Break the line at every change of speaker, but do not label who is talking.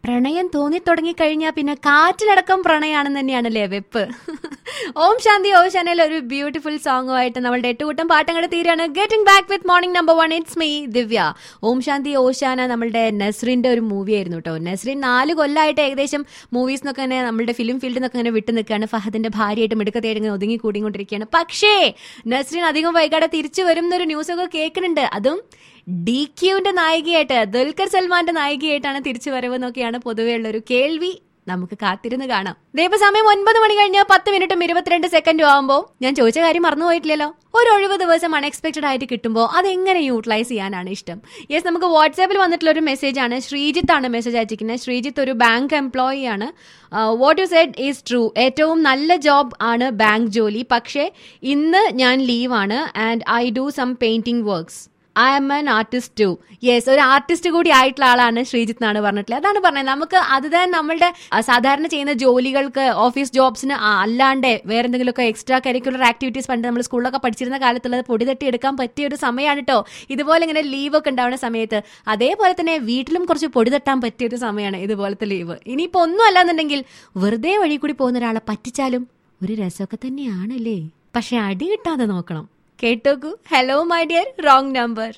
പ്രണയം തോന്നി തുടങ്ങിക്കഴിഞ്ഞാൽ പിന്നെ കാറ്റിലടക്കം പ്രണയാണെന്ന് തന്നെയാണല്ലേ വെപ്പ് ഓം ശാന്തി ഓ ചാനൽ ഒരു ബ്യൂട്ടിഫുൾ സോങ്ങുമായിട്ട് നമ്മളുടെ എട്ടുകൂട്ടം പാട്ടങ്ങളുടെ തീരാണ് getting back with morning number one it's me Divya Om Shanti Oshana നമ്മളുടെ നസ്രിന്റെ ഒരു മൂവി ആയിരുന്നു കേട്ടോ നസ്രിൻ നാല് കൊല്ലമായിട്ട് ഏകദേശം മൂവീസ് എന്നൊക്കെ തന്നെ നമ്മുടെ ഫിലിം ഫീൽഡിൽ നിന്നൊക്കെ അങ്ങനെ വിട്ടു നിൽക്കുകയാണ് ഫഹദിന്റെ ഭാര്യയായിട്ട് മിടുക്കത്തായിട്ട് ഇങ്ങനെ ഒതുങ്ങി കൂടിക്കൊണ്ടിരിക്കുകയാണ് പക്ഷേ നസ്രിൻ അധികം വൈകാതെ തിരിച്ചു വരും എന്നൊരു ന്യൂസൊക്കെ കേൾക്കുന്നുണ്ട് അതും ഡി ക്യുവിന്റെ നായികയായിട്ട് ദുൽഖർ സൽമാന്റെ നായികയായിട്ടാണ് തിരിച്ചു വരവെന്നൊക്കെയാണ് പൊതുവെ ഉള്ളൊരു കേൾവി നമുക്ക് കാത്തിരുന്ന് കാണാം ദീപ സമയം ഒൻപത് മണി കഴിഞ്ഞ് പത്ത് മിനിറ്റും ഇരുപത്തിരണ്ട് സെക്കൻഡും ആകുമ്പോൾ ഞാൻ ചോദിച്ച കാര്യം മറന്നുപോയിട്ടില്ലല്ലോ ഒരു ഒഴിവ് ദിവസം അൺഎക്സ്പെക്ടഡ് ആയിട്ട് കിട്ടുമ്പോൾ അതെങ്ങനെ യൂട്ടിലൈസ് ചെയ്യാനാണ് ഇഷ്ടം യെസ് നമുക്ക് വാട്സാപ്പിൽ വന്നിട്ടുള്ള ഒരു മെസ്സേജ് ആണ് ശ്രീജിത്ത് ആണ് മെസ്സേജ് അയച്ചിരിക്കുന്നത് ശ്രീജിത്ത് ഒരു ബാങ്ക് എംപ്ലോയി ആണ് what you said is true ഏറ്റവും നല്ല ജോബ് ആണ് ബാങ്ക് ജോലി പക്ഷേ ഇന്ന് ഞാൻ ലീവാണ് and I do some painting works I am an artist too yes ഒരു ആർട്ടിസ്റ്റ് കൂടി ആയിട്ടുള്ള ആളാണ് ശ്രീജിത്ത് എന്നാണ് പറഞ്ഞിട്ടുള്ളത് അതാണ് പറഞ്ഞത് നമുക്ക് അത് തന്നെ നമ്മളുടെ ആ, സാധാരണ ചെയ്യുന്ന ജോലികൾക്ക് ഓഫീസ് ജോബ്സിന് ആ, അല്ലാണ്ട് വേറെ എന്തെങ്കിലുമൊക്കെ എക്സ്ട്രാ കരിക്കുലർ ആക്ടിവിറ്റീസ് പണ്ട് നമ്മൾ സ്കൂളിലൊക്കെ പഠിച്ചിരുന്ന കാലത്തുള്ളത് പൊടി തട്ടി എടുക്കാൻ പറ്റിയ ഒരു സമയമാണ് കേട്ടോ ഇതുപോലെ ഇങ്ങനെ ലീവ് ഒക്കെ ഉണ്ടാവുന്ന സമയത്ത് അതേപോലെ തന്നെ വീട്ടിലും കുറച്ച് പൊടി തട്ടാൻ പറ്റിയ ഒരു സമയമാണ് ഇതുപോലത്തെ ലീവ് ഇനിയിപ്പോ ഒന്നും അല്ലാന്നുണ്ടെങ്കിൽ വെറുതെ വഴി കൂടി പോകുന്ന ഒരാളെ പറ്റിച്ചാലും ഒരു രസമൊക്കെ തന്നെയാണല്ലേ പക്ഷെ അടി കിട്ടാതെ നോക്കണം കേട്ടോക്കൂ hello my dear wrong number